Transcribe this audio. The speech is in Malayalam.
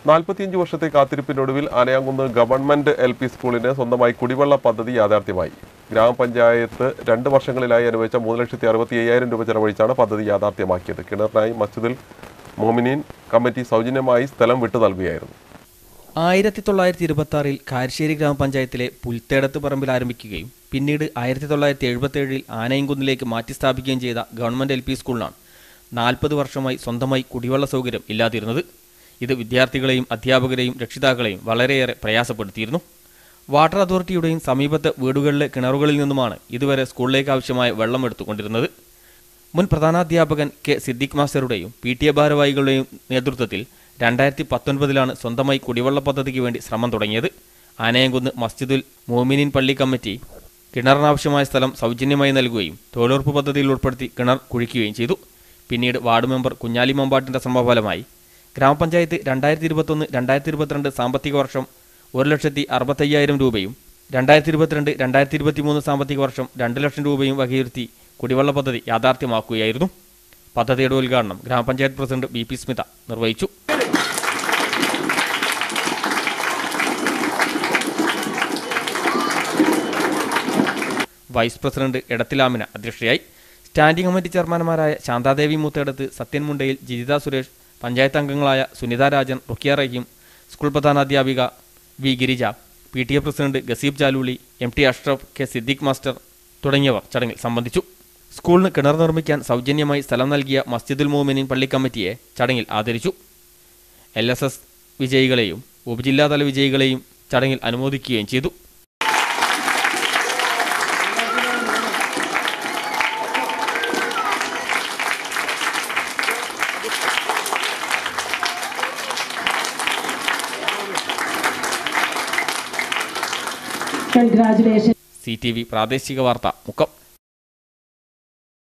നാൽപ്പത്തിയഞ്ച് വർഷത്തെ കാത്തിരിപ്പിനൊടുവിൽ ആനയാങ്കുന്ന് ഗവൺമെന്റ് എൽ പി സ്കൂളിന് സ്വന്തമായി കുടിവെള്ള പദ്ധതി യാഥാർത്ഥ്യമായി ഗ്രാമപഞ്ചായത്ത് രണ്ട് വർഷങ്ങളിലായി അനുവദിച്ച മൂന്ന് ലക്ഷത്തി അറുപത്തി അയ്യായിരം രൂപ ചെലവഴിച്ചാണ് പദ്ധതി യാഥാർത്ഥ്യമാക്കിയത് കിണറിനായി മസ്ജിദുൽ മോമിനീൻ കമ്മിറ്റി സൗജന്യമായി സ്ഥലം വിട്ടു നൽകുകയായിരുന്നു ആയിരത്തി തൊള്ളായിരത്തി ഇരുപത്തി ആറിൽ കാരശ്ശേരി ഗ്രാമപഞ്ചായത്തിലെ പുൽത്തേടത്ത് പറമ്പിൽ ആരംഭിക്കുകയും പിന്നീട് ആയിരത്തി തൊള്ളായിരത്തി എഴുപത്തി ഏഴിൽ ആനയംകുന്നിലേക്ക് മാറ്റി സ്ഥാപിക്കുകയും ചെയ്ത ഗവൺമെന്റ് എൽ പി സ്കൂളിനാണ് നാൽപ്പത് വർഷമായി സ്വന്തമായി കുടിവെള്ള സൗകര്യം ഇല്ലാതിരുന്നത് ഇത് വിദ്യാർത്ഥികളെയും അധ്യാപകരെയും രക്ഷിതാക്കളെയും വളരെയേറെ പ്രയാസപ്പെടുത്തിയിരുന്നു വാട്ടർ അതോറിറ്റിയുടെയും സമീപത്തെ വീടുകളിലെ കിണറുകളിൽ നിന്നുമാണ് ഇതുവരെ സ്കൂളിലേക്ക് ആവശ്യമായ വെള്ളം എടുത്തുകൊണ്ടിരുന്നത് മുൻ പ്രധാനാധ്യാപകൻ കെ സിദ്ദിഖ് മാസ്റ്ററുടെയും പി ടി എ ഭാരവാഹികളുടെയും നേതൃത്വത്തിൽ രണ്ടായിരത്തി പത്തൊൻപതിലാണ് സ്വന്തമായി കുടിവെള്ള പദ്ധതിക്ക് വേണ്ടി ശ്രമം തുടങ്ങിയത് ആനയംകുന്ന് മസ്ജിദുൽ മോമിനിൻ പള്ളി കമ്മിറ്റി കിണറിനാവശ്യമായ സ്ഥലം സൗജന്യമായി നൽകുകയും തൊഴിലുറപ്പ് പദ്ധതിയിൽ ഉൾപ്പെടുത്തി കിണർ കുഴിക്കുകയും ചെയ്തു പിന്നീട് വാർഡ് മെമ്പർ കുഞ്ഞാലി മമ്പാട്ടിന്റെ ശ്രമഫലമായി ഗ്രാമപഞ്ചായത്ത് രണ്ടായിരത്തി ഇരുപത്തൊന്ന് രണ്ടായിരത്തി ഇരുപത്തിരണ്ട് സാമ്പത്തിക വർഷം ഒരു ലക്ഷത്തി അറുപത്തയ്യായിരം രൂപയും രണ്ടായിരത്തി ഇരുപത്തിരണ്ട് രണ്ടായിരത്തി ഇരുപത്തി മൂന്ന് സാമ്പത്തിക വർഷം രണ്ട് ലക്ഷം രൂപയും വകയിരുത്തി കുടിവെള്ള പദ്ധതി യാഥാർത്ഥ്യമാക്കുകയായിരുന്നു പദ്ധതിയുടെ ഉദ്ഘാടനം ഗ്രാമപഞ്ചായത്ത് പ്രസിഡന്റ് ബി പി സ്മിത നിർവഹിച്ചു വൈസ് പ്രസിഡന്റ് എടത്തിലാമിന അധ്യക്ഷയായി സ്റ്റാൻഡിംഗ് കമ്മിറ്റി ചെയർമാൻമാരായ ശാന്താദേവി മൂത്തേടത്ത് സത്യൻ മുണ്ടയിൽ ജിതിത സുരേഷ് പഞ്ചായത്ത് അംഗങ്ങളായ സുനിത രാജൻ റുക്കിയ റഹീം സ്കൂൾ പ്രധാനാധ്യാപിക V Girija P T A president Gazeeb Jaluli M T Ashraf K Siddique master തുടങ്ങിയവർ ചടങ്ങിൽ സംബന്ധിച്ചു സ്കൂളിന് കിണർ നിർമ്മിക്കാൻ സൗജന്യമായി സ്ഥലം നൽകിയ മസ്ജിദുൽ മോമിനിൻ പള്ളി കമ്മിറ്റിയെ ചടങ്ങിൽ ആദരിച്ചു എൽ എസ് എസ് വിജയികളെയും ഉപജില്ലാതല വിജയികളെയും ചടങ്ങിൽ അനുമോദിക്കുകയും ചെയ്തു Congratulations. സി ടി വി പ്രാദേശിക വാർത്ത മുക്കം